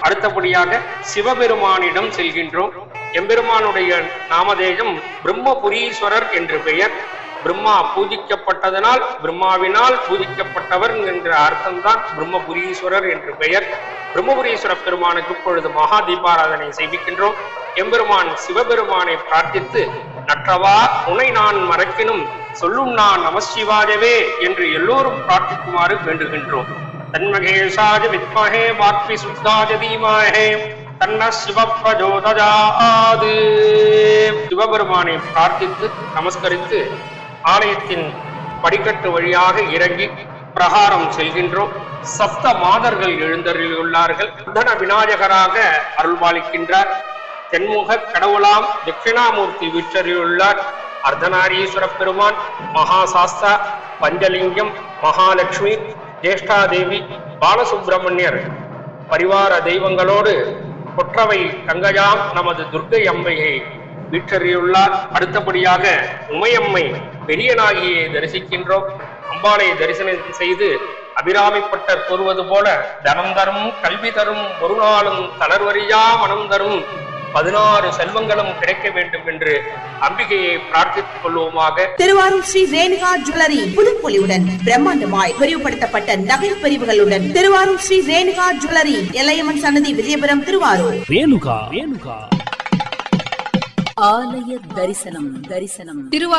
அடுத்தபடியாக சிவபெருமானிடம் செல்கின்றோம் எம்பெருமானுடைய நாமதேயம் பிரம்மபுரீஸ்வரர் என்று பெயர் பிரம்மா பூஜிக்கப்பட்டதனால் பிரம்மாவினால் பூஜிக்கப்பட்டவர் என்ற அர்த்தம்தான் பிரம்மபுரீஸ்வரர் என்று பெயர் பிரம்மபுரீஸ்வர பெருமானுக்கு இப்பொழுது மகா தீபாராதனை செய்விக்கின்றோம் எம்பெருமான் சிவபெருமானை பிரார்த்தித்து நற்றவா உனை நான் மறக்கினும் சொல்லும் நான் நமசிவாயவே என்று எல்லோரும் பிரார்த்திக்குமாறு வேண்டுகின்றோம் தன்மகேஷாஜ வித்மஹே வாக்வி சுத்தாஜ தீமஹே தன்ன சிவப்பிரஜோதஜாது சிவபெருமானை பிரார்த்தித்து நமஸ்கரித்து ஆலயத்தின் படிக்கட்டு வழியாக இறங்கி பிரகாரம் செல்கின்றோம் சப்த மாதர்கள் எழுந்தருளியுள்ளார்கள் புதன விநாயகராக அருள்பாலிக்கின்றார் தென்முக கடவுளாம் தட்சிணாமூர்த்தி வீற்றறியுள்ளார் அர்த்தநாரீஸ்வர பெருமான் மகாசாஸ்தா பஞ்சலிங்கம் மகாலட்சுமி ஜேஷ்டாதேவி பாலசுப்பிரமணியர் பரிவார தெய்வங்களோடு கொற்றவை கங்கையாம் நமது துர்க்கை அம்மையை வீற்றறியுள்ளார் அடுத்தபடியாக உமையம்மை பெரியநாகியை தரிசிக்கின்றோம் அம்பாளை தரிசனம் செய்து அபிராமிப்பட்டர் கூறுவது போல தனம் தரும் கல்வி தரும் ஒரு நாளும் தளர்வறியா மனம் தரும் பதினாறு செல்வங்களும் கிடைக்க வேண்டும் என்று அம்பிகையை பிரார்த்தித்துக் கொள்வோமாக திருவாரூர் ஸ்ரீ ரேணுகா ஜுவல்லரி புதுப்பொலியுடன் பிரம்மாண்டமாய் விரிவுபடுத்தப்பட்ட நகை பிரிவுகளுடன் திருவாரூர் ஸ்ரீ ரேணுகா ஜுவல்லரி எல்லையம்மன் சன்னதி விஜயபுரம் திருவாரூர் ரேணுகா ரேணுகா ஆலய தரிசனம் தரிசனம் திருவா